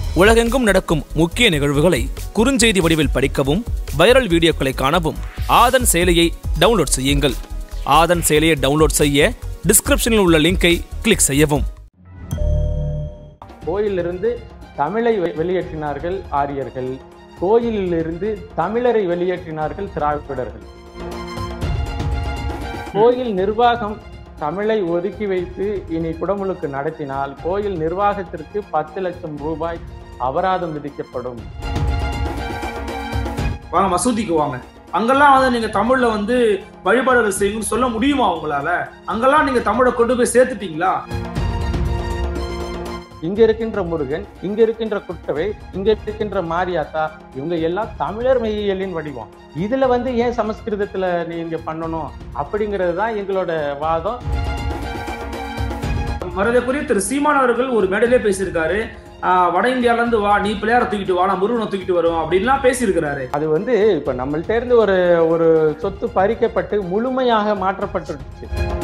உலகெங்கும் நடக்கும் முக்கிய நிகழ்வுகளை குறுஞ்செய்தி வடிவில் படிக்கவும் வைரல் வீடியோக்களை காணவும் ஆதன் செயலியை டவுன்லோட் செய்யுங்கள் ஆதன் செயலியை டவுன்லோட் செய்ய டிஸ்கிரிப்ஷனில் உள்ள லிங்கை கிளிக் செய்யவும் கோயிலிருந்து தமிழை வெ- வெளியேற்றினார்கள் ஆரியர்கள் கோயிலிலிருந்து தமிழரை வெளியேற்றினார்கள் திராவிடர்கள் கோயில் நிர்வாகம் தமிழை ஒதுக்கி வைத்து இனி குடமுழுக்கு நடத்தினால் கோயில் நிர்வாகத்திற்கு பத்து லட்சம் ரூபாய் அபராதம் விதிக்கப்படும் வாங்க மசூதிக்கு வாங்க அங்கெல்லாம் வந்து நீங்க தமிழ்ல வந்து வழிபாடுகள் செய்யுங்கன்னு சொல்ல முடியுமா உங்களால அங்கெல்லாம் நீங்க தமிழை கொண்டு போய் சேர்த்துட்டீங்களா இங்க இருக்கின்ற முருகன் இங்க இருக்கின்ற குட்டவை இங்க இருக்கின்ற மாரியாத்தா இவங்க எல்லாம் தமிழர் மெய்யியலின் வடிவம் இதுல வந்து ஏன் சமஸ்கிருதத்துல நீங்க பண்ணணும் அப்படிங்கிறது தான் எங்களோட வாதம் மரியாதைக்குரிய திரு சீமான் அவர்கள் ஒரு மேடையிலே பேசியிருக்காரு ஆஹ் வட இந்தியால இருந்து வா நீ பிள்ளையார தூக்கிட்டு வா நான் முருகனை தூக்கிட்டு வருவோம் அப்படின்லாம் பேசியிருக்கிறாரு அது வந்து இப்ப நம்மள்ட்ட இருந்து ஒரு ஒரு சொத்து பறிக்கப்பட்டு முழுமையாக மாற்றப்பட்டுருச்சு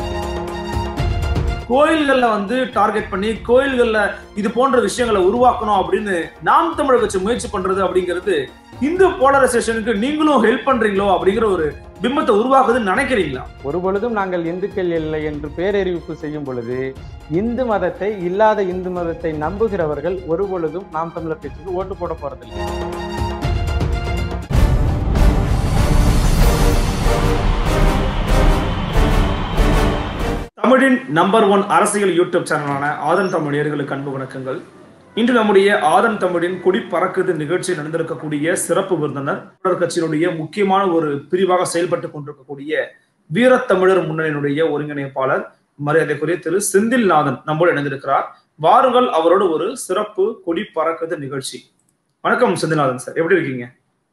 கோயில்கள்ல வந்து டார்கெட் பண்ணி கோயில்கள்ல இது போன்ற விஷயங்களை உருவாக்கணும் அப்படின்னு நாம் தமிழர் கட்சி முயற்சி பண்றது அப்படிங்கிறது இந்து போலரைசேஷனுக்கு நீங்களும் ஹெல்ப் பண்றீங்களோ அப்படிங்கிற ஒரு பிம்பத்தை உருவாக்குதுன்னு நினைக்கிறீங்களா ஒரு பொழுதும் நாங்கள் இந்துக்கள் இல்லை என்று பேரறிவிப்பு செய்யும் பொழுது இந்து மதத்தை இல்லாத இந்து மதத்தை நம்புகிறவர்கள் ஒரு பொழுதும் நாம் தமிழர் கட்சிக்கு ஓட்டு போட போறதில்லை தமிழின் நம்பர் ஒன் அரசியல் யூடியூப் சேனலான ஆதன் தமிழ் நேயர்களுக்கு அன்பு வணக்கங்கள் இன்று நம்முடைய ஆதன் தமிழின் கொடி பறக்குது நிகழ்ச்சி நடந்திருக்கக்கூடிய சிறப்பு விருந்தினர் தமிழர் கட்சியினுடைய முக்கியமான ஒரு பிரிவாக செயல்பட்டு கொண்டிருக்கக்கூடிய வீரத்தமிழர் முன்னணியினுடைய ஒருங்கிணைப்பாளர் மரியாதைக்குரிய திரு செந்தில்நாதன் நம்மோடு இணைந்திருக்கிறார் வாருங்கள் அவரோட ஒரு சிறப்பு கொடி பறக்குது நிகழ்ச்சி வணக்கம் செந்தில்நாதன் சார் எப்படி இருக்கீங்க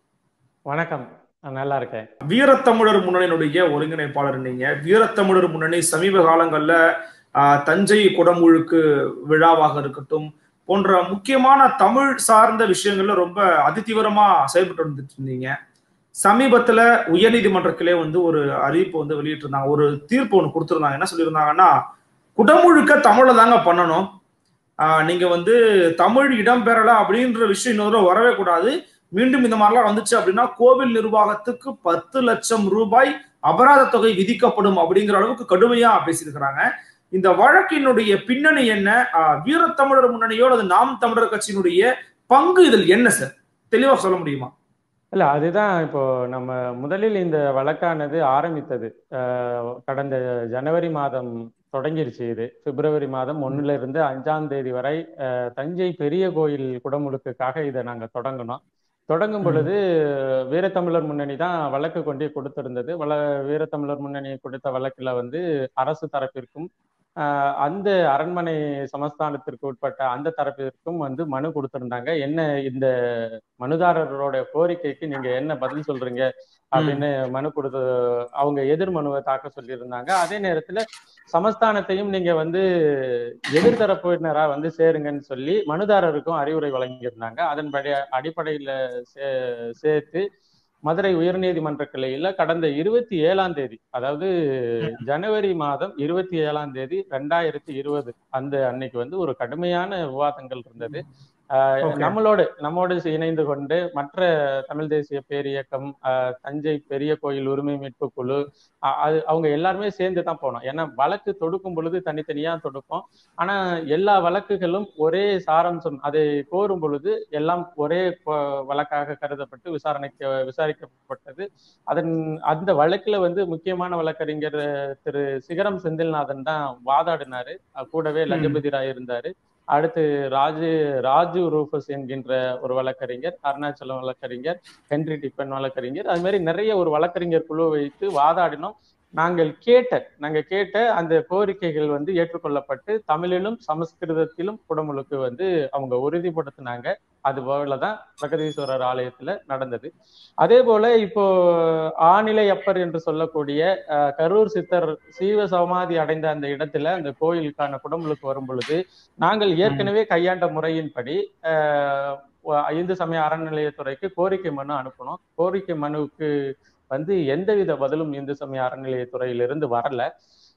வணக்கம் நான் நல்லா இருக்கேன் வீரத்தமிழர் முன்னணியினுடைய ஒருங்கிணைப்பாளர் நீங்க வீரத்தமிழர் முன்னணி சமீப காலங்கள்ல ஆஹ், தஞ்சை குடமுழுக்கு விழாவாக இருக்கட்டும் போன்ற முக்கியமான தமிழ் சார்ந்த விஷயங்கள்ல ரொம்ப அதிதீவிரமா செயல்பட்டு வந்துட்டு இருந்தீங்க சமீபத்துல உயர்நீதிமன்ற கிளை வந்து ஒரு அறிவிப்பு வந்து வெளியிட்டிருந்தாங்க ஒரு தீர்ப்பு ஒன்று கொடுத்திருந்தாங்க என்ன சொல்லியிருந்தாங்கன்னா குடமுழுக்க தமிழ்ல தாங்க பண்ணணும் ஆஹ், நீங்க வந்து தமிழ் இடம்பெறல அப்படின்ற விஷயம் இன்னொரு தடவை வரவே கூடாது மீண்டும் இந்த மாதிரிலாம் வந்துச்சு அப்படின்னா கோவில் நிர்வாகத்துக்கு பத்து லட்சம் ரூபாய் அபராத தொகை விதிக்கப்படும் அப்படிங்கிற அளவுக்கு கடுமையா பேசியிருக்கிறாங்க இந்த வழக்கினுடைய பின்னணி என்ன ஆஹ் வீரத்தமிழர் முன்னணியோ அல்லது நாம் தமிழர் கட்சியினுடைய பங்கு இதில் என்ன சார் தெளிவா சொல்ல முடியுமா இல்ல அதுதான் இப்போ நம்ம முதலில் இந்த வழக்கானது ஆரம்பித்தது அஹ், கடந்த ஜனவரி மாதம் தொடங்கிருச்சு இது பிப்ரவரி மாதம் ஒண்ணுல இருந்து அஞ்சாம் தேதி வரை அஹ், தஞ்சை பெரிய கோயில் குடமுழுக்குக்காக இதை நாங்க தொடங்கினோம் தொடங்கும் பொழுது வீரத்தமிழர் முன்னணி தான் வழக்கு கொண்டு கொடுத்திருந்தது வள வீரத்தமிழர் முன்னணி கொடுத்த வழக்குல வந்து அரசு தரப்பிற்கும் ஆஹ் அந்த அரண்மனை சமஸ்தானத்திற்கு உட்பட்ட அந்த தரப்பிற்கும் வந்து மனு கொடுத்திருந்தாங்க என்ன இந்த மனுதாரரோட கோரிக்கைக்கு நீங்க என்ன பதில் சொல்றீங்க அப்படின்னு மனு கொடுத்து அவங்க எதிர் மனுவை தாக்க சொல்லியிருந்தாங்க அதே நேரத்துல சமஸ்தானத்தையும் நீங்க வந்து எதிர்த்தரப்பினரா வந்து சேருங்கன்னு சொல்லி மனுதாரருக்கும் அறிவுரை வழங்கியிருந்தாங்க அதன்படி அடிப்படையில சே- சேர்த்து மதுரை உயர்நீதிமன்ற கிளையில கடந்த இருபத்தி ஏழாம் தேதி அதாவது ஜனவரி மாதம் இருபத்தி ஏழாம் தேதி ரெண்டாயிரத்தி இருபது அந்த அன்னைக்கு வந்து ஒரு கடுமையான விவாதங்கள் இருந்தது ஆஹ் Okay. நம்மளோடு நம்மோடு இணைந்து கொண்டு மற்ற தமிழ் தேசிய பேரியக்கம் ஆஹ் தஞ்சை பெரிய கோயில் உரிமை மீட்பு குழு ஆஹ் அது அவங்க எல்லாருமே சேர்ந்து தான் போனோம் ஏன்னா வழக்கு தொடுக்கும் பொழுது தனித்தனியா தொடுப்போம் ஆனா எல்லா வழக்குகளும் ஒரே சாராம்சம் அதை கோரும் பொழுது எல்லாம் ஒரே கொ- வழக்காக கருதப்பட்டு விசாரணைக்கு விசாரிக்கப்பட்டது அதன் அந்த வழக்குல வந்து முக்கியமான வழக்கறிஞர் திரு சிகரம் செந்தில்நாதன் தான் வாதாடினாரு அஹ் கூடவே லஜபதி ராய் இருந்தாரு அடுத்து ராஜு ராஜு ரூபஸ் என்கின்ற ஒரு வழக்கறிஞர் அருணாச்சலம் வழக்கறிஞர் ஹென்றி டிப்பன் வழக்கறிஞர் அது மாதிரி நிறைய ஒரு வழக்கறிஞர் குழு வைத்து வாதாடினோம் நாங்கள் கேட்ட நாங்க கேட்ட அந்த கோரிக்கைகள் வந்து ஏற்றுக்கொள்ளப்பட்டு தமிழிலும் சமஸ்கிருதத்திலும் குடமுழுக்கு வந்து அவங்க உறுதிப்படுத்தினாங்க அது போலதான் பிரகதீஸ்வரர் ஆலயத்துல நடந்தது அதே போல இப்போ ஆநிலை அப்பர் என்று சொல்லக்கூடிய அஹ், கரூர் சித்தர் சீவ சமாதி அடைந்த அந்த இடத்துல அந்த கோயிலுக்கான குடமுழுக்கு வரும் பொழுது நாங்கள் ஏற்கனவே கையாண்ட முறையின்படி அஹ், வ- இந்து சமய அறநிலையத்துறைக்கு கோரிக்கை மனு அனுப்பணும் கோரிக்கை மனுவுக்கு வந்து எந்தவித பதிலும் இந்து சமய அறநிலையத்துறையிலிருந்து வரல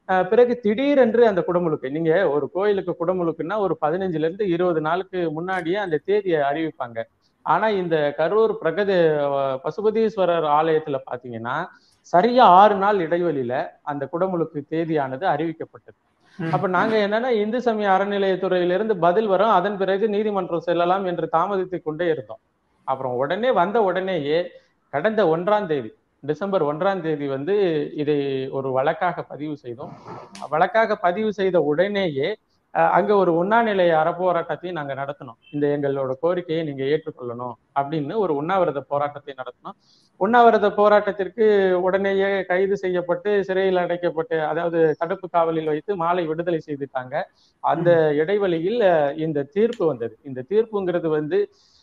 அஹ் பிறகு திடீரென்று அந்த குடமுழுக்கு நீங்க ஒரு கோயிலுக்கு குடமுழுக்குன்னா ஒரு பதினஞ்சுல இருந்து இருபது நாளுக்கு முன்னாடியே அந்த தேதியை அறிவிப்பாங்க ஆனா இந்த கரூர் பிரகத அஹ், பசுபதீஸ்வரர் ஆலயத்துல பாத்தீங்கன்னா சரியா ஆறு நாள் இடைவெளியில அந்த குடமுழுக்கு தேதியானது அறிவிக்கப்பட்டது ம். அப்ப நாங்க என்னன்னா இந்து சமய அறநிலையத்துறையிலிருந்து பதில் வரும் அதன் பிறகு நீதிமன்றம் செல்லலாம் என்று தாமதித்துக் கொண்டே இருந்தோம் அப்புறம் உடனே வந்த உடனேயே கடந்த ஒன்றாம் தேதி டிசம்பர் ஒன்றாம் தேதி வந்து இதை ஒரு வழக்காக பதிவு செய்தோம் வழக்காக பதிவு செய்த உடனேயே அஹ், அங்க ஒரு உண்ணாநிலை அறப்போராட்டத்தையும் நாங்க நடத்தினோம் இந்த எங்களோட கோரிக்கையை நீங்க ஏற்றுக்கொள்ளணும் அப்படின்னு ஒரு உண்ணாவிரத போராட்டத்தை நடத்தினோம் உண்ணாவிரத போராட்டத்திற்கு உடனேயே கைது செய்யப்பட்டு சிறையில் அடைக்கப்பட்டு அதாவது தடுப்பு காவலில் வைத்து மாலை விடுதலை செய்துட்டாங்க அந்த இடைவெளியில் அஹ், இந்த தீர்ப்பு வந்தது இந்த தீர்ப்புங்கிறது வந்து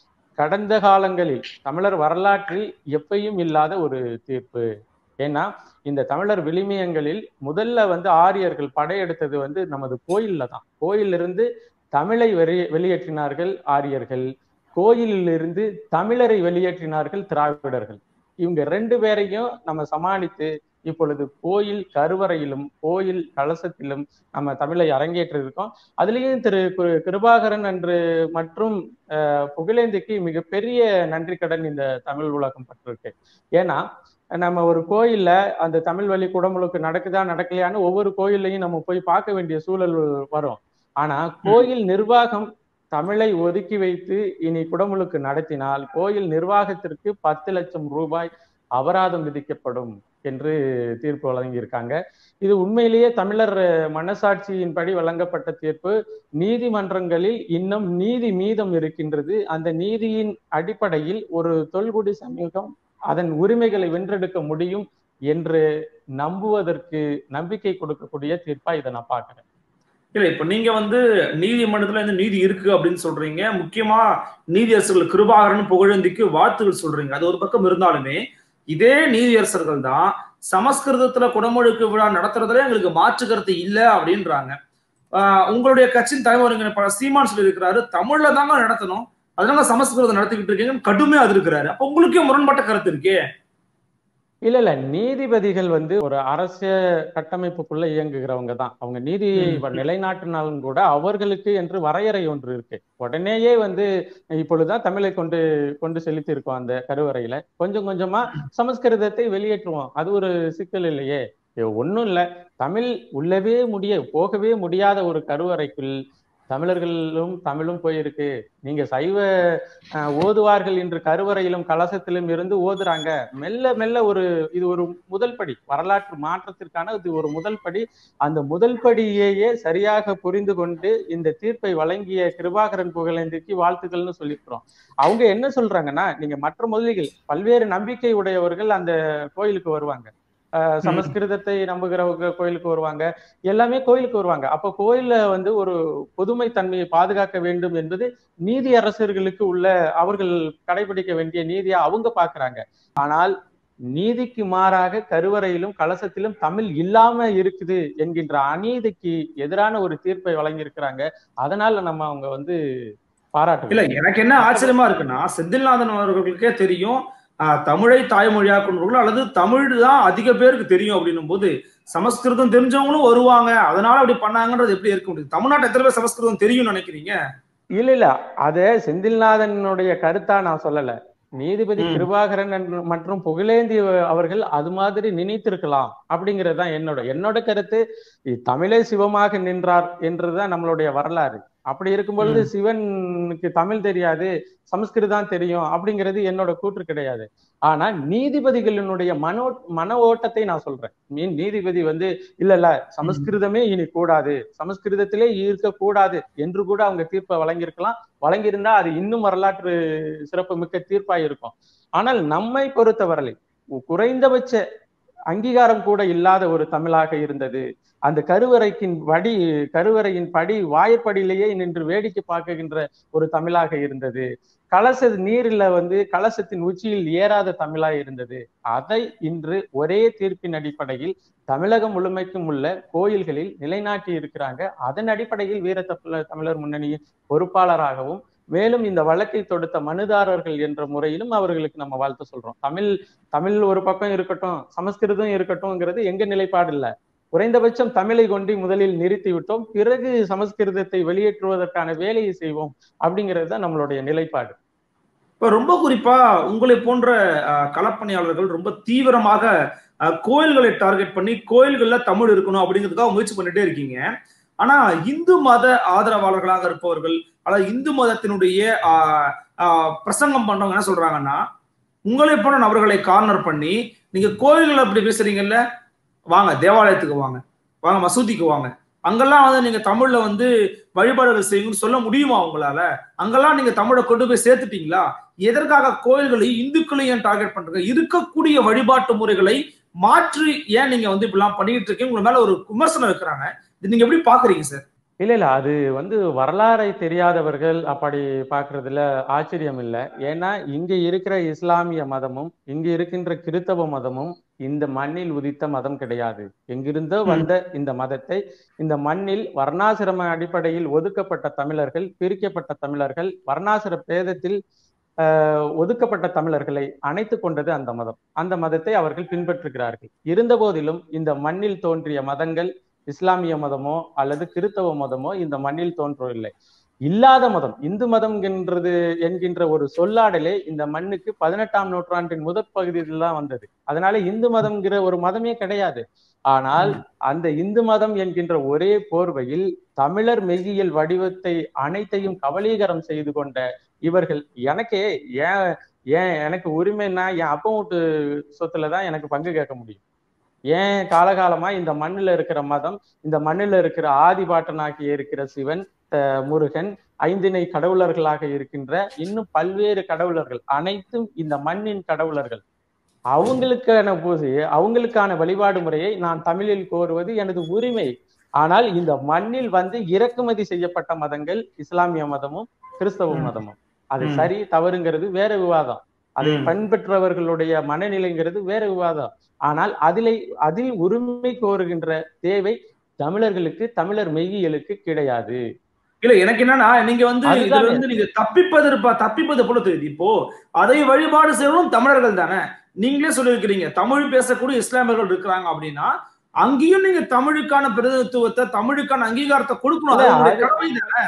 கடந்த காலங்களில் தமிழர் வரலாற்றில் எப்பயும் இல்லாத ஒரு தீர்ப்பு ஏன்னா இந்த தமிழர் விளிமியங்களில் முதல்ல வந்து ஆரியர்கள் படையெடுத்தது வந்து நமது கோயில்ல தான் கோயிலிருந்து தமிழை வெளி வெளியேற்றினார்கள் ஆரியர்கள் கோயிலிலிருந்து தமிழரை வெளியேற்றினார்கள் திராவிடர்கள் இவங்க ரெண்டு பேரையும் நம்ம சமாளித்து இப்பொழுது கோயில் கருவறையிலும் கோயில் கலசத்திலும் நம்ம தமிழை அரங்கேற்றிருக்கோம் அதுலேயும் திரு கு- கிருபாகரன் அன்று மற்றும் அஹ், புகழேந்திக்கு மிகப்பெரிய நன்றி கடன் இந்த தமிழ் உலகம் பட்டிருக்கு ஏன்னா நம்ம ஒரு கோயில்ல அந்த தமிழ் வழி குடமுழுக்கு நடக்குதா நடக்கலையான்னு ஒவ்வொரு கோயில்லையும் நம்ம போய் பார்க்க வேண்டிய சூழல் வரும் ஆனா கோயில் நிர்வாகம் தமிழை ஒதுக்கி வைத்து இனி குடமுழுக்கு நடத்தினால் கோயில் நிர்வாகத்திற்கு பத்து லட்சம் ரூபாய் அபராதம் விதிக்கப்படும் என்று தீர்ப்பு வழங்கியிருக்காங்க இது உண்மையிலேயே தமிழர் மனசாட்சியின்படி வழங்கப்பட்ட தீர்ப்பு நீதிமன்றங்களில் இன்னும் நீதி மீதம் இருக்கின்றது அந்த நீதியின் அடிப்படையில் ஒரு தொல்குடி சமூகம் அதன் உரிமைகளை வென்றெடுக்க முடியும் என்று நம்புவதற்கு நம்பிக்கை கொடுக்கக்கூடிய தீர்ப்பா இதை நான் பார்க்கிறேன் இல்ல இப்ப நீங்க வந்து நீதிமன்றத்துல இருந்து நீதி இருக்கு அப்படின்னு சொல்றீங்க முக்கியமா நீதியரசர்கள் கிருபாகரன் புகழேந்திக்கு வாழ்த்துகள் சொல்றீங்க அது ஒரு பக்கம் இருந்தாலுமே இதே நீதியரசர்கள் தான் சமஸ்கிருதத்துல குடமுழுக்கு விழா நடத்துறதுல எங்களுக்கு மாற்று கருத்து இல்ல அப்படின்றாங்க ஆஹ் உங்களுடைய கட்சியின் தலைவர் பல சீமான் சொல்லி இருக்கிறாரு தமிழ்ல தாங்க நடத்தணும் அதனால சமஸ்கிருதம் நடத்திக்கிட்டு இருக்கீங்கன்னு கடுமையா அது இருக்கிறாரு அப்ப உங்களுக்கே முரண்பட்ட கருத்து இருக்கே இல்ல இல்ல நீதிபதிகள் வந்து ஒரு அரசிய கட்டமைப்புக்குள்ள இயங்குகிறவங்க தான் அவங்க நீதியை ம். நிலைநாட்டினாலும் கூட அவர்களுக்கு என்று வரையறை ஒன்று இருக்கு உடனேயே வந்து இப்பொழுதுதான் தமிழை கொண்டு கொண்டு செலுத்தி இருக்கோம் அந்த கருவறையில கொஞ்சம் கொஞ்சமா சமஸ்கிருதத்தை வெளியேற்றுவோம் அது ஒரு சிக்கல் இல்லையே ஒன்றும் இல்லை தமிழ் உள்ளவே முடிய போகவே முடியாத ஒரு கருவறைக்குள் தமிழர்களும் தமிழும் போயிருக்கு நீங்க சைவ அஹ், ஓதுவார்கள் இன்று கருவறையிலும் கலசத்திலும் இருந்து ஓதுறாங்க மெல்ல மெல்ல ஒரு இது ஒரு முதல் படி வரலாற்று மாற்றத்திற்கான இது ஒரு முதல் படி அந்த முதல் படியையே சரியாக புரிந்து கொண்டு இந்த தீர்ப்பை வழங்கிய கிருபாகரன் புகழேந்திக்கு வாழ்த்துக்கள்னு சொல்லியிருக்கிறோம் அவங்க என்ன சொல்றாங்கன்னா நீங்க மற்ற முதலிகள் பல்வேறு நம்பிக்கை உடையவர்கள் அந்த கோயிலுக்கு வருவாங்க அஹ், சமஸ்கிருதத்தை நம்புகிறவங்க கோயிலுக்கு வருவாங்க எல்லாமே கோயிலுக்கு வருவாங்க அப்ப கோயில்ல வந்து ஒரு பொதுமை தன்மையை பாதுகாக்க வேண்டும் என்பது நீதி அரசர்களுக்கு உள்ள அவர்கள் கடைபிடிக்க வேண்டிய நீதியா அவங்க பாக்குறாங்க ஆனால் நீதிக்கு மாறாக கருவறையிலும் கலசத்திலும் தமிழ் இல்லாம இருக்குது என்கின்ற அநீதிக்கு எதிரான ஒரு தீர்ப்பை வழங்கியிருக்கிறாங்க அதனால நம்ம அவங்க வந்து பாராட்டு இல்ல எனக்கு என்ன ஆச்சரியமா இருக்குன்னா செந்தில்நாதன் அவர்களுக்கே தெரியும் ஆஹ், தமிழை தாய்மொழியா கொண்டவர்கள் அல்லது தமிழ் தான் அதிக பேருக்கு தெரியும் அப்படின்னும் போது சமஸ்கிருதம் தெரிஞ்சவங்களும் வருவாங்க அதனால அப்படி பண்ணாங்கன்றது எப்படி இருக்க முடியும் தமிழ்நாட்டு எத்தனை பேர் சமஸ்கிருதம் தெரியும்னு நினைக்கிறீங்க இல்ல இல்ல அத செந்தில்நாதனுடைய கருத்தா நான் சொல்லல நீதிபதி ம். கிருபாகரன் என்று- மற்றும் புகழேந்தி அவர்கள் அது மாதிரி நினைத்திருக்கலாம் அப்படிங்கிறது தான் என்னோட என்னோட கருத்து இ- தமிழே சிவமாக நின்றார் என்றுதான் நம்மளுடைய வரலாறு அப்படி இருக்கும் பொழுது ம். சிவனுக்கு தமிழ் தெரியாது சமஸ்கிருதம் தெரியும் அப்படிங்கிறது என்னோட கூற்று கிடையாது ஆனா நீதிபதிகளினுடைய மனோ மன ஓட்டத்தை நான் சொல்றேன் மீன் நீதிபதி வந்து இல்ல இல்ல சமஸ்கிருதமே இனி கூடாது சமஸ்கிருதத்திலே இருக்கக்கூடாது என்று கூட அவங்க தீர்ப்பை வழங்கியிருக்கலாம் வழங்கியிருந்தா அது இன்னும் வரலாற்று சிறப்பு மிக்க தீர்ப்பா இருக்கும் ஆனால் நம்மை பொறுத்தவரை குறைந்தபட்ச அங்கீகாரம் கூட இல்லாத ஒரு தமிழாக இருந்தது அந்த கருவறைக்கின் வடி கருவறையின் படி வாயிற்படியிலேயே நின்று வேடிக்கை பார்க்கின்ற ஒரு தமிழாக இருந்தது கலச நீரில் வந்து கலசத்தின் உச்சியில் ஏறாத தமிழா இருந்தது அதை இன்று ஒரே தீர்ப்பின் அடிப்படையில் தமிழகம் முழுமைக்கும் உள்ள கோயில்களில் நிலைநாட்டி இருக்கிறாங்க அதன் அடிப்படையில் வீர தமிழர் தமிழர் முன்னணியின் பொறுப்பாளராகவும் மேலும் இந்த வழக்கை தொடுத்த மனுதாரர்கள் என்ற முறையிலும் அவர்களுக்கு நம்ம வாழ்த்து சொல்றோம் தமிழ் தமிழ் ஒரு பக்கம் இருக்கட்டும் சமஸ்கிருதம் இருக்கட்டும்ங்கிறது எங்க நிலைப்பாடு இல்ல குறைந்தபட்சம் தமிழை கொண்டு முதலில் நிறுத்தி விட்டோம் பிறகு சமஸ்கிருதத்தை வெளியேற்றுவதற்கான வேலையை செய்வோம் அப்படிங்கிறது தான் நம்மளுடைய நிலைப்பாடு இப்ப ரொம்ப குறிப்பா உங்களை போன்ற அஹ், களப்பணியாளர்கள் ரொம்ப தீவிரமாக அஹ், கோயில்களை டார்கெட் பண்ணி கோயில்கள்ல தமிழ் இருக்கணும் அப்படிங்கிறதுக்காக முயற்சி பண்ணிட்டே இருக்கீங்க ஆனா இந்து மத ஆதரவாளர்களாக இருப்பவர்கள் அதாவது இந்து மதத்தினுடைய ஆஹ், ஆஹ், பிரசங்கம் பண்றவங்க என்ன சொல்றாங்கன்னா உங்களை போன்ற நபர்களை கார்னர் பண்ணி நீங்க கோயில்கள் அப்படி பேசுறீங்கல்ல வாங்க தேவாலயத்துக்கு வாங்க வாங்க மசூதிக்கு வாங்க அங்கெல்லாம் வந்து நீங்க தமிழ்ல வந்து வழிபாடுகள் செய்யுங்கன்னு சொல்ல முடியுமா உங்களால அங்கெல்லாம் நீங்க தமிழை கொண்டு போய் சேர்த்துட்டீங்களா எதற்காக கோயில்களை இந்துக்களையும் ஏன் டார்கெட் பண்றீங்க இருக்கக்கூடிய வழிபாட்டு முறைகளை மாற்றி ஏன் நீங்க வந்து இப்படிலாம் பண்ணிட்டு இருக்கீங்க உங்க மேல ஒரு விமர்சனம் இருக்கிறாங்க இது நீங்க எப்படி பாக்குறீங்க சார் இல்ல இல்ல அது வந்து வரலாறை தெரியாதவர்கள் அப்படி பாக்குறதுல ஆச்சரியம் இல்லை ஏன்னா இங்க இருக்கிற இஸ்லாமிய மதமும் இங்க இருக்கின்ற கிறித்தவ மதமும் இந்த மண்ணில் உதித்த மதம் கிடையாது எங்கிருந்தோ ம். வந்த இந்த மதத்தை இந்த மண்ணில் வர்ணாசிரம அடிப்படையில் ஒதுக்கப்பட்ட தமிழர்கள் பிரிக்கப்பட்ட தமிழர்கள் வர்ணாசிர பேதத்தில் ஆஹ், ஒதுக்கப்பட்ட தமிழர்களை அணைத்து கொண்டது அந்த மதம் அந்த மதத்தை அவர்கள் பின்பற்றுகிறார்கள் இருந்த போதிலும் இந்த மண்ணில் தோன்றிய மதங்கள் இஸ்லாமிய மதமோ அல்லது கிறித்தவ மதமோ இந்த மண்ணில் தோன்றவில்லை இல்லாத மதம் இந்து மதம் என்கிறது என்கின்ற ஒரு சொல்லாடலே இந்த மண்ணுக்கு பதினெட்டாம் நூற்றாண்டின் முதற் பகுதியில் தான் வந்தது அதனால இந்து மதம்ங்கிற ஒரு மதமே கிடையாது ஆனால் அந்த இந்து மதம் என்கின்ற ஒரே போர்வையில் தமிழர் மெய்யியல் வடிவத்தை அனைத்தையும் கபலீகரம் செய்து கொண்ட இவர்கள் எனக்கே ஏன் ஏன் எனக்கு உரிமைன்னா என் அப்பா வீட்டு சொத்துல தான் எனக்கு பங்கு கேட்க முடியும் ஏன் காலகாலமா இந்த மண்ணுல இருக்கிற மதம் இந்த மண்ணுல இருக்கிற ஆதிபாட்டனாகி இருக்கிற சிவன் அஹ் முருகன் ஐந்திணை கடவுளர்களாக இருக்கின்ற இன்னும் பல்வேறு கடவுளர்கள் அனைத்தும் இந்த மண்ணின் கடவுளர்கள் அவங்களுக்கான பூஜை அவங்களுக்கான வழிபாடு முறையை நான் தமிழில் கோருவது எனது உரிமை ஆனால் இந்த மண்ணில் வந்து இறக்குமதி செய்யப்பட்ட மதங்கள் இஸ்லாமிய மதமும் கிறிஸ்தவ ம். மதமும் அது ம். சரி தவறுங்கிறது வேற விவாதம் அதை ம். பின்பற்றவர்களுடைய மனநிலைங்கிறது வேற விவாதம் ஆனால் அதிலே அதில் உரிமை கோருகின்ற தேவை தமிழர்களுக்கு தமிழர் மெய்யியலுக்கு கிடையாது இல்ல எனக்கு என்னன்னா நீங்க வந்து இதுல அதுதானே. இருந்து நீங்க தப்பிப்பது இருப்பா- தப்பிப்பது போல தெரியுது இப்போ அதை வழிபாடு செய்வதும் தமிழர்கள் தானே நீங்களே சொல்லியிருக்கிறீங்க தமிழ் பேசக்கூடிய இஸ்லாமியர்கள் இருக்கிறாங்க அப்படின்னா அங்கேயும் நீங்க தமிழுக்கான பிரதிநிதித்துவத்தை தமிழுக்கான அங்கீகாரத்தை கொடுக்கணும் அது இல்ல, உங்களுடைய அது- கடமை தானே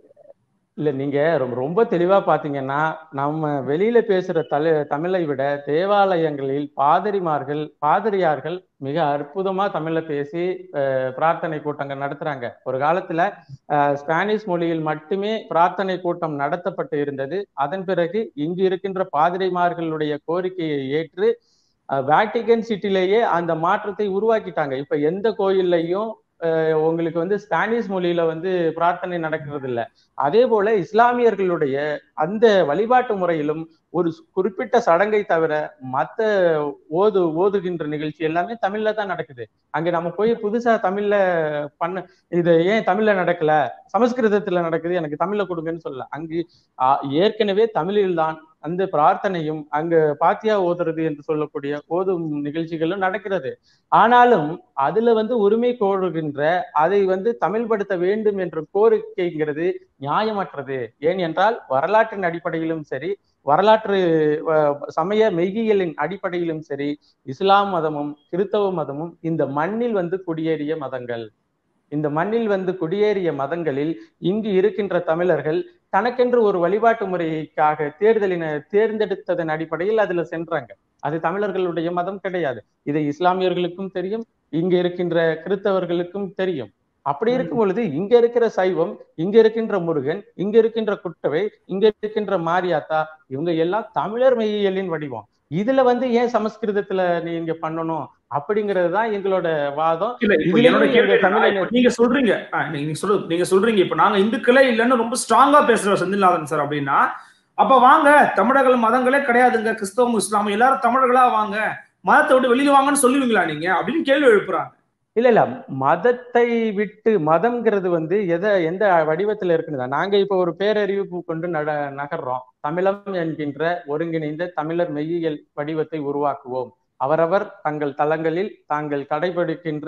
இல்ல நீங்க ரொம்ப ரொம்ப தெளிவா பாத்தீங்கன்னா நம்ம வெளியில பேசுற தல தமிழை விட தேவாலயங்களில் பாதிரிமார்கள் பாதிரியார்கள் மிக அற்புதமா தமிழ்ல பேசி அஹ், பிரார்த்தனை கூட்டங்கள் நடத்துறாங்க ஒரு காலத்துல அஹ், ஸ்பானிஷ் மொழியில் மட்டுமே பிரார்த்தனை கூட்டம் நடத்தப்பட்டு இருந்தது அதன் பிறகு இங்கு இருக்கின்ற பாதிரிமார்களுடைய கோரிக்கையை ஏற்று அஹ், வேட்டிகன் சிட்டிலேயே அந்த மாற்றத்தை உருவாக்கிட்டாங்க இப்ப எந்த கோயில்லையும் அஹ், உங்களுக்கு வந்து ஸ்பானிஷ் மொழியில வந்து பிரார்த்தனை நடக்கிறது இல்ல அதே போல இஸ்லாமியர்களுடைய அந்த வழிபாட்டு முறையிலும் ஒரு குறிப்பிட்ட சடங்கை தவிர மத்த ஓது ஓதுகின்ற நிகழ்ச்சி எல்லாமே தமிழ்ல தான் நடக்குது அங்க நம்ம போய் புதுசா தமிழ்ல பண்ண இது ஏன் தமிழ்ல நடக்கல சமஸ்கிருதத்துல நடக்குது எனக்கு தமிழ்ல கொடுங்கன்னு சொல்லல அங்கு ஆ, ஏற்கனவே தமிழில் தான் அந்த பிரார்த்தனையும் அங்க பாத்தியா ஓதுறது என்று சொல்லக்கூடிய ஓதும் நிகழ்ச்சிகளும் நடக்கிறது ஆனாலும் அதுல வந்து உரிமை கோருகின்ற அதை வந்து தமிழ்படுத்த வேண்டும் என்ற கோரிக்கைங்கிறது நியாயமற்றது ஏன் என்றால் வரலாற்றின் அடிப்படையிலும் சரி வரலாற்று அஹ், சமய மெய்யியலின் அடிப்படையிலும் சரி இஸ்லாம் மதமும் கிறித்தவ மதமும் இந்த மண்ணில் வந்து குடியேறிய மதங்கள் இந்த மண்ணில் வந்து குடியேறிய மதங்களில் இங்கு இருக்கின்ற தமிழர்கள் தனக்கென்று ஒரு வழிபாட்டு முறைக்காக தேர்தலின தேர்ந்தெடுத்ததன் அடிப்படையில் அதுல சென்றாங்க அது தமிழர்களுடைய மதம் கிடையாது இது இஸ்லாமியர்களுக்கும் தெரியும் இங்க இருக்கின்ற கிறித்தவர்களுக்கும் தெரியும் அப்படி இருக்கும் பொழுது இங்க இருக்கிற சைவம் இங்க இருக்கின்ற முருகன் இங்க இருக்கின்ற குட்டவை இங்க இருக்கின்ற மாரியாத்தா இவங்க எல்லாம் தமிழர் மெய்யியலின் வடிவம் இதுல வந்து ஏன் சமஸ்கிருதத்துல நீங்க பண்ணணும் அப்படிங்கிறது தான் எங்களோட வாதம் இல்ல இப்ப இதுலயும் என்னோட எங்க கேள்வி என்னன்னா, தமிழை இப்ப நீங்க சொல்றீங்க ஆ, நீங்க நீங்க சொல்லு நீங்க சொல்றீங்க இப்ப நாங்க இந்துக்களே இல்லைன்னு ரொம்ப ஸ்ட்ராங்கா பேசுற செந்தில்நாதன் சார் அப்படின்னா அப்ப வாங்க தமிழர்கள் மதங்களே கிடையாதுங்க கிறிஸ்தவம் இஸ்லாமும் எல்லாரும் தமிழர்களா வாங்க மதத்தை விட்டு வெளியில வாங்கன்னு சொல்லுவீங்களா நீங்க அப்படின்னு கேள்வி எழுப்புறாங்க இல்ல இல்ல மதத்தை விட்டு மதம்ங்கிறது வந்து எதை எந்த வடிவத்துல இருக்குன்னு நாங்க இப்ப ஒரு பேரறிவு கொண்டு நட நகர்றோம் தமிழம் என்கின்ற ஒருங்கிணைந்த தமிழர் மெய்யியல் வடிவத்தை உருவாக்குவோம் அவரவர் தங்கள் தளங்களில் தாங்கள் கடைபிடிக்கின்ற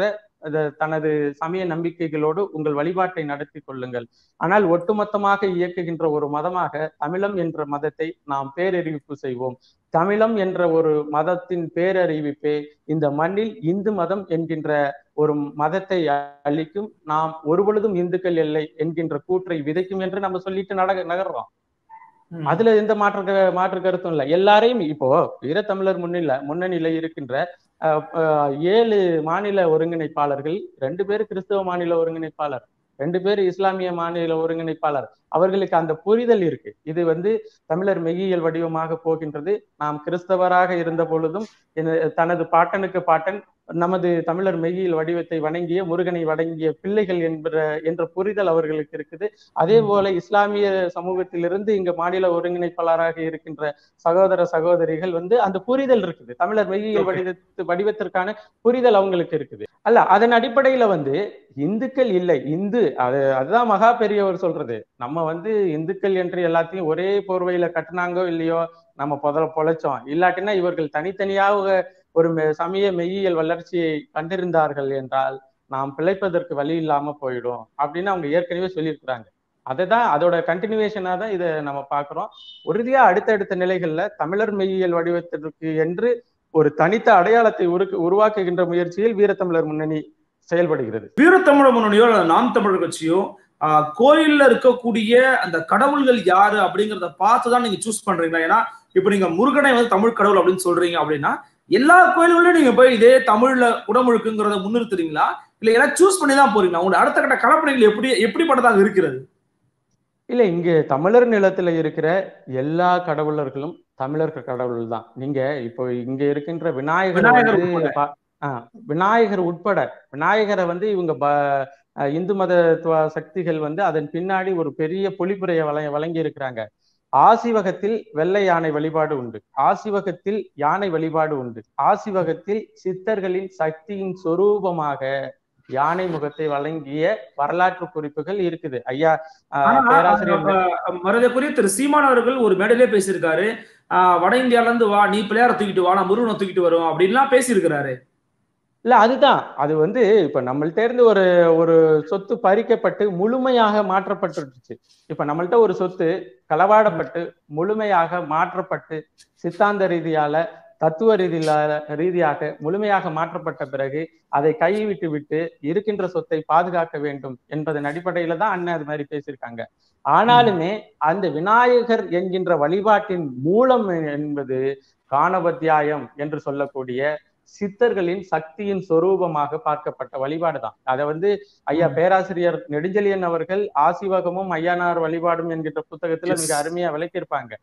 அத- தனது சமய நம்பிக்கைகளோடு உங்கள் வழிபாட்டை நடத்தி கொள்ளுங்கள் ஆனால் ஒட்டுமொத்தமாக இயக்குகின்ற ஒரு மதமாக தமிழம் என்ற மதத்தை நாம் பேரறிவிப்பு செய்வோம் தமிழம் என்ற ஒரு மதத்தின் பேரறிவிப்பே இந்த மண்ணில் இந்து மதம் என்கின்ற ஒரு மதத்தை அளிக்கும் நாம் ஒருபொழுதும் இந்துக்கள் இல்லை என்கின்ற கூற்றை விதைக்கும் என்று நம்ம சொல்லிட்டு நட நகர்றோம் ம். அதுல எந்த மாற்று க- மாற்று கருத்தும் இல்ல எல்லாரையும் இப்போ வீரத்தமிழர் முன்னில முன்னணியில இருக்கின்ற அஹ், அஹ், ஏழு மாநில ஒருங்கிணைப்பாளர்கள் ரெண்டு பேர் கிறிஸ்தவ மாநில ஒருங்கிணைப்பாளர் ரெண்டு பேர் இஸ்லாமிய மாநில ஒருங்கிணைப்பாளர் அவர்களுக்கு அந்த புரிதல் இருக்கு இது வந்து தமிழர் மெய்யியல் வடிவமாக போகின்றது நாம் கிறிஸ்தவராக இருந்த பொழுதும் என- தனது பாட்டனுக்கு பாட்டன் நமது தமிழர் மெய்யியல் வடிவத்தை வணங்கிய முருகனை வணங்கிய பிள்ளைகள் என்ற என்ற புரிதல் அவர்களுக்கு இருக்குது அதே போல இஸ்லாமிய சமூகத்திலிருந்து இங்க மாநில ஒருங்கிணைப்பாளராக இருக்கின்ற சகோதர சகோதரிகள் வந்து அந்த புரிதல் இருக்குது தமிழர் மெய்யியல் Okay. வடிவத்து வடிவத்திற்கான புரிதல் அவங்களுக்கு இருக்குது அல்ல அதன் அடிப்படையில வந்து இந்துக்கள் இல்லை இந்து அது அதுதான் மகா பெரியவர் சொல்றது நம்ம வந்து இந்துக்கள் என்று எல்லாத்தையும் ஒரே போர்வையில கட்டுனாங்கோ இல்லையோ நம்ம புதல பொழைச்சோம் இல்லாட்டினா இவர்கள் தனித்தனியாக ஒரு மெ- சமய மெய்யியல் வளர்ச்சியை கண்டிருந்தார்கள் என்றால் நாம் பிழைப்பதற்கு வழி இல்லாம போயிடும் அப்படின்னு அவங்க ஏற்கனவே சொல்லியிருக்கிறாங்க அதுதான் அதோட கண்டினியூவேஷனா தான் இதை நம்ம பார்க்கிறோம் உறுதியா அடுத்தடுத்த நிலைகள்ல தமிழர் மெய்யியல் வடிவத்திற்கு என்று ஒரு தனித்த அடையாளத்தை உரு- உருவாக்குகின்ற முயற்சியில் வீரத்தமிழர் முன்னணி செயல்படுகிறது வீரத்தமிழர் முன்னணியோ அல்லது நாம் தமிழர் கட்சியோ ஆஹ், கோயில்ல இருக்கக்கூடிய அந்த கடவுள்கள் யாரு அப்படிங்கறத பார்த்து தான் நீங்க சூஸ் பண்றீங்களா ஏன்னா இப்ப நீங்க முருகனை வந்து தமிழ் கடவுள் அப்படின்னு சொல்றீங்க அப்படின்னா எல்லா கோயில்களிலும் நீங்க போய் இதே தமிழ்ல குடமுழுக்குங்கிறத முன்னிறுத்துறீங்களா இல்ல எல்லாம் சூஸ் பண்ணி தான் போறீங்களா உங்களோட அடுத்த கட்ட கலப்பணிகள் எப்படி எப்படிப்பட்டதாக இருக்கிறது இல்ல இங்க தமிழர் நிலத்துல இருக்கிற எல்லா கடவுளர்களும் தமிழர் கடவுள் தான் நீங்க இப்போ இங்க இருக்கின்ற விநாயகர் விநாயகர் வந்து உட்பட. பா- ஆ, விநாயகர் உட்பட விநாயகரை வந்து இவங்க ப- அஹ் இந்து மதத்துவ சக்திகள் வந்து அதன் பின்னாடி ஒரு பெரிய பொழிப்புரையை வழ வழங்கி இருக்கிறாங்க ஆசிவகத்தில் வெள்ளை யானை வழிபாடு உண்டு ஆசிவகத்தில் யானை வழிபாடு உண்டு ஆசிவகத்தில் சித்தர்களின் சக்தியின் சொரூபமாக யானை முகத்தை வழங்கிய வரலாற்று குறிப்புகள் இருக்குது ஐயா அஹ், ஆனா, பேராசிரியர் அஹ், மரியாதைக்குரிய திரு சீமான் அவர்கள் ஒரு மேடையிலே பேசியிருக்காரு ஆஹ், வட இந்தியால இருந்து வா நீ பிள்ளையார தூக்கிட்டு வா நான் முருகனை தூக்கிட்டு வரும் அப்படின்லாம் பேசியிருக்கிறாரு இல்ல அதுதான் அது வந்து இப்ப நம்மள்ட்ட இருந்து ஒரு ஒரு சொத்து பறிக்கப்பட்டு முழுமையாக மாற்றப்பட்டுருச்சு இப்ப நம்மள்ட்ட ஒரு சொத்து களவாடப்பட்டு முழுமையாக மாற்றப்பட்டு சித்தாந்த ரீதியால தத்துவ ரீதியில ரீதியாக முழுமையாக மாற்றப்பட்ட பிறகு அதை கைவிட்டு விட்டு இருக்கின்ற சொத்தை பாதுகாக்க வேண்டும் என்பதன் அடிப்படையில தான் அண்ணன் அது மாதிரி பேசியிருக்காங்க ஆனாலுமே அந்த விநாயகர் என்கின்ற வழிபாட்டின் மூலம் என்பது காணபத்தியாயம் என்று சொல்லக்கூடிய சித்தர்களின் சக்தியின் சொரூபமாக பார்க்கப்பட்ட வழிபாடு தான் அதை வந்து ஐயா பேராசிரியர் நெடுஞ்செழியன் அவர்கள் ஆசிவகமும் ஐயானார் வழிபாடும் என்கின்ற புத்தகத்துல Yes. மிக அருமையா விளக்கியிருப்பாங்க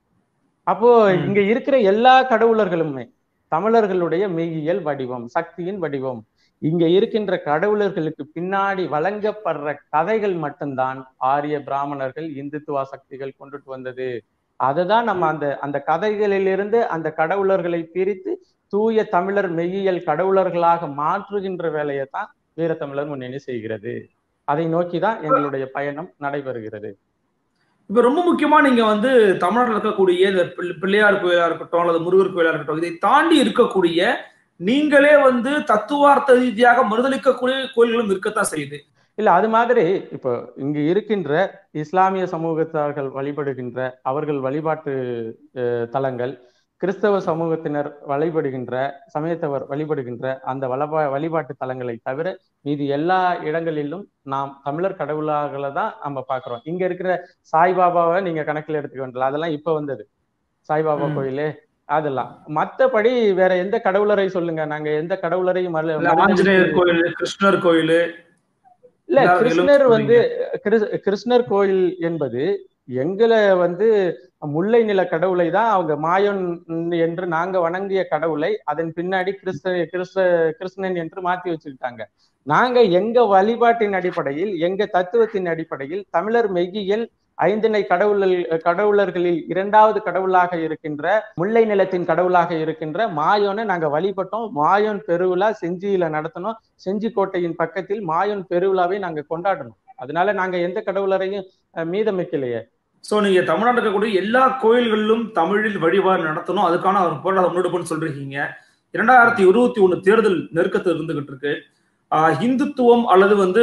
அப்போ ம். இங்க இருக்கிற எல்லா கடவுளர்களுமே தமிழர்களுடைய மெய்யியல் வடிவம் சக்தியின் வடிவம் இங்க இருக்கின்ற கடவுளர்களுக்கு பின்னாடி வழங்கப்படுற கதைகள் மட்டும்தான் ஆரிய பிராமணர்கள் இந்துத்துவ சக்திகள் கொண்டுட்டு வந்தது அதுதான் நம்ம அந்த அந்த கதைகளிலிருந்து அந்த கடவுளர்களை பிரித்து தூய தமிழர் மெய்யியல் கடவுளர்களாக மாற்றுகின்ற வேலையை தான் வீரத்தமிழர் முன்னணி செய்கிறது அதை நோக்கிதான் எங்களுடைய பயணம் நடைபெறுகிறது இப்ப ரொம்ப முக்கியமா நீங்க வந்து தமிழ்நாட்டில் இருக்கக்கூடிய இந்த பிள்ளை- பிள்ளையார் கோயிலா இருக்கட்டும் அல்லது முருகர் கோயிலா இருக்கட்டும் இதை தாண்டி இருக்கக்கூடிய நீங்களே வந்து தத்துவார்த்த ரீதியாக மறுதளிக்கக்கூடிய கோயில்களும் இருக்கத்தான் செய்யுது இல்ல அது மாதிரி இப்போ இங்கு இருக்கின்ற இஸ்லாமிய சமூகத்தார்கள் வழிபடுகின்ற அவர்கள் வழிபாட்டு அஹ், தலங்கள் கிறிஸ்தவ சமூகத்தினர் வழிபடுகின்ற சமயத்தவர் வழிபடுகின்ற அந்த வளபா வழிபாட்டு தலங்களை தவிர மீதி எல்லா இடங்களிலும் நாம் தமிழர் கடவுளாகளை தான் நம்ம பார்க்கிறோம் இங்க இருக்கிற சாய்பாபாவை நீங்க கணக்கில் எடுத்துக்க வேண்டியது அதெல்லாம் இப்ப வந்தது சாய்பாபா ம். கோயிலு அதெல்லாம் மத்தபடி வேற எந்த கடவுளரை சொல்லுங்க நாங்க எந்த கடவுளரையும் மறு- இல்ல மறுதலித்து- ஆஞ்சநேயர் கோயில் கிருஷ்ணர் கோயில் இல்ல எல்லா கிருஷ்ணர் இதுலும் வந்து கிருஸ்- கிருஷ்ணர் கோயில் என்பது எங்களை வந்து முல்லை நில கடவுளை தான் அவங்க மாயன் என்று நாங்க வணங்கிய கடவுளை அதன் பின்னாடி கிறிஸ்த கிறிஸ்த கிருஷ்ணன் என்று மாத்தி வச்சுக்கிட்டாங்க நாங்க எங்க வழிபாட்டின் அடிப்படையில் எங்க தத்துவத்தின் அடிப்படையில் தமிழர் மெய்யியல் ஐந்திணை கடவுள் கடவுளர்களில் இரண்டாவது கடவுளாக இருக்கின்ற முல்லை நிலத்தின் கடவுளாக இருக்கின்ற மாயோனை நாங்க வழிபட்டோம் மாயோன் பெருவிழா செஞ்சியில நடத்தினோம் செஞ்சி கோட்டையின் பக்கத்தில் மாயோன் பெருவிழாவை நாங்க கொண்டாடணும் அதனால நாங்க எந்த கடவுளரையும் அஹ், மீதம் வைக்கலையே சோ நீங்க தமிழ்நாட்டில் இருக்கக்கூடிய எல்லா கோயில்களிலும் தமிழில் வழிபாடு நடத்தணும் அதுக்கான ஒரு போராட்ட முன்னெடுப்புன்னு சொல்றீங்க இரண்டாயிரத்தி இருபத்தி ஒண்ணு தேர்தல் நெருக்கத்தில் இருந்துகிட்டு இருக்கு ஆஹ் இந்துத்துவம் அல்லது வந்து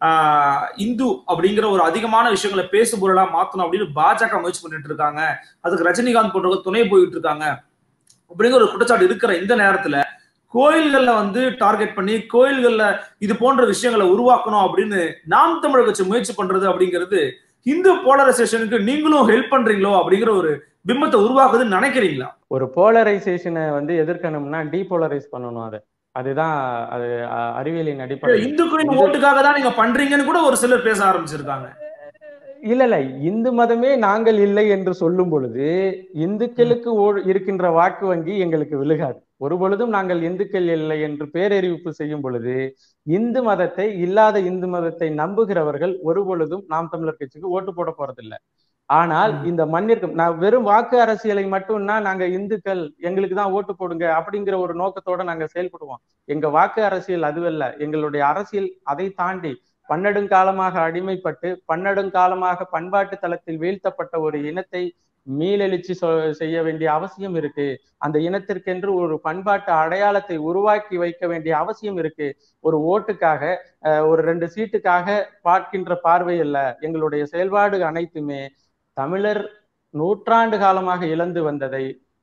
ஆஹ் இந்து அப்படிங்கிற ஒரு அதிகமான விஷயங்களை பேசு பொருளா மாத்தணும் அப்படின்னு பாஜக முயற்சி பண்ணிட்டு இருக்காங்க அதுக்கு ரஜினிகாந்த் போன்றவங்க துணை போயிட்டு இருக்காங்க அப்படிங்கிற ஒரு குற்றச்சாட்டு இருக்கிற இந்த நேரத்துல கோயில்கள்ல வந்து டார்கெட் பண்ணி கோயில்கள்ல இது போன்ற விஷயங்களை உருவாக்கணும் அப்படின்னு நாம் தமிழர் கட்சி முயற்சி பண்றது அப்படிங்கிறது இந்து போலரைசேஷனுக்கு நீங்களும் ஹெல்ப் பண்றீங்களோ அப்படிங்கிற ஒரு பிம்பத்தை உருவாக்குதுன்னு நினைக்கிறீங்களா ஒரு போலரைசேஷனை வந்து எதிர்க்கணும்னா டீபோலரைஸ் பண்ணணும் அதை அதுதான் அது அஹ், அறிவியலின் அடிப்படை இந்துக்களின் ஓட்டுக்காக தான் நீங்க பண்றீங்கன்னு கூட ஒரு சிலர் பேச ஆரம்பிச்சிருக்காங்க இல்ல இல்ல இந்து மதமே நாங்கள் இல்லை என்று சொல்லும் பொழுது இந்துக்களுக்கு ஓ- இருக்கின்ற வாக்கு வங்கி எங்களுக்கு விழுகாது ஒரு பொழுதும் நாங்கள் இந்துக்கள் இல்லை என்று பேரறிவிப்பு செய்யும் பொழுது இந்து மதத்தை இல்லாத இந்து மதத்தை நம்புகிறவர்கள் ஒரு பொழுதும் நாம் தமிழர் கட்சிக்கு ஓட்டு போட போறதில்லை ஆனால் ம். இந்த மண்ணிற்கு நான் வெறும் வாக்கு அரசியலை மட்டும்னா நாங்க இந்துக்கள் எங்களுக்கு தான் ஓட்டு போடுங்க அப்படிங்கிற ஒரு நோக்கத்தோட நாங்க செயல்படுவோம் எங்க வாக்கு அரசியல் அதுவல்ல எங்களுடைய அரசியல் அதை தாண்டி பன்னெடுங்காலமாக அடிமைப்பட்டு பன்னெடுங்காலமாக பண்பாட்டு தளத்தில் வீழ்த்தப்பட்ட ஒரு இனத்தை மீளெழுச்சி சொ- செய்ய வேண்டிய அவசியம் இருக்கு அந்த இனத்திற்கென்று ஒரு பண்பாட்டு அடையாளத்தை உருவாக்கி வைக்க வேண்டிய அவசியம் இருக்கு ஒரு ஓட்டுக்காக அஹ், ஒரு ரெண்டு சீட்டுக்காக பார்க்கின்ற பார்வை அல்ல எங்களுடைய செயல்பாடு அனைத்துமே தமிழர் நூற்றாண்டு காலமாக இழந்து வந்ததை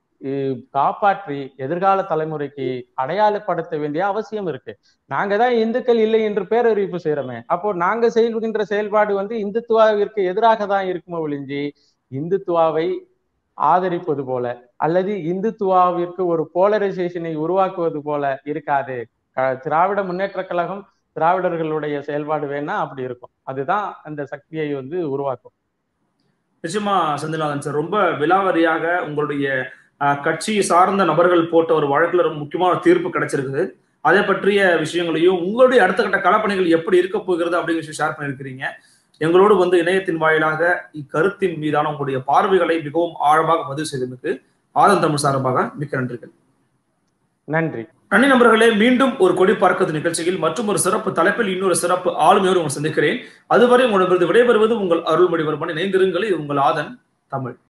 இ- காப்பாற்றி எதிர்கால தலைமுறைக்கு அடையாளப்படுத்த வேண்டிய அவசியம் இருக்கு நாங்க தான் இந்துக்கள் இல்லை என்று பேரறிவிப்பு செய்யறோமே அப்போ நாங்க செய்கின்ற செயல்பாடு வந்து இந்துத்துவாவிற்கு எதிராக தான் இருக்குமோ ஒழிஞ்சி இந்துத்துவாவை ஆதரிப்பது போல அல்லது இந்துத்துவாவிற்கு ஒரு போலரைசேஷனை உருவாக்குவது போல இருக்காது க- திராவிட முன்னேற்ற கழகம் திராவிடர்களுடைய செயல்பாடு வேணா அப்படி இருக்கும் அதுதான் அந்த சக்தியை வந்து உருவாக்கும் நிச்சயமா செந்தில்நாதன் சார் ரொம்ப விலாவரியாக உங்களுடைய அஹ், கட்சி சார்ந்த நபர்கள் போட்ட ஒரு வழக்குல ரொம்ப முக்கியமான தீர்ப்பு கிடைச்சிருக்குது அதை பற்றிய விஷயங்களையும் உங்களுடைய அடுத்த கட்ட களப்பணிகள் எப்படி இருக்க போகிறது அப்படிங்கிற விஷயம் ஷேர் பண்ணியிருக்கிறீங்க எங்களோடு வந்து இணையத்தின் வாயிலாக இக்கருத்தின் மீதான உங்களுடைய பார்வைகளை மிகவும் ஆழமாக பதிவு செய்ததுக்கு ஆதன் தமிழ் சார்பாக மிக்க நன்றிகள் நன்றி நன்றி நண்பர்களே மீண்டும் ஒரு கொடி பார்க்கிறது நிகழ்ச்சியில் மற்றும் ஒரு சிறப்பு தலைப்பில் இன்னொரு சிறப்பு ஆளுமையோடு உங்களை சந்திக்கிறேன் அதுவரை உங்களிடமிருந்து விடைபெறுவது உங்கள் அருள்மொழிவர்மன் இணைந்திருங்கள் இது உங்கள் ஆதன் தமிழ்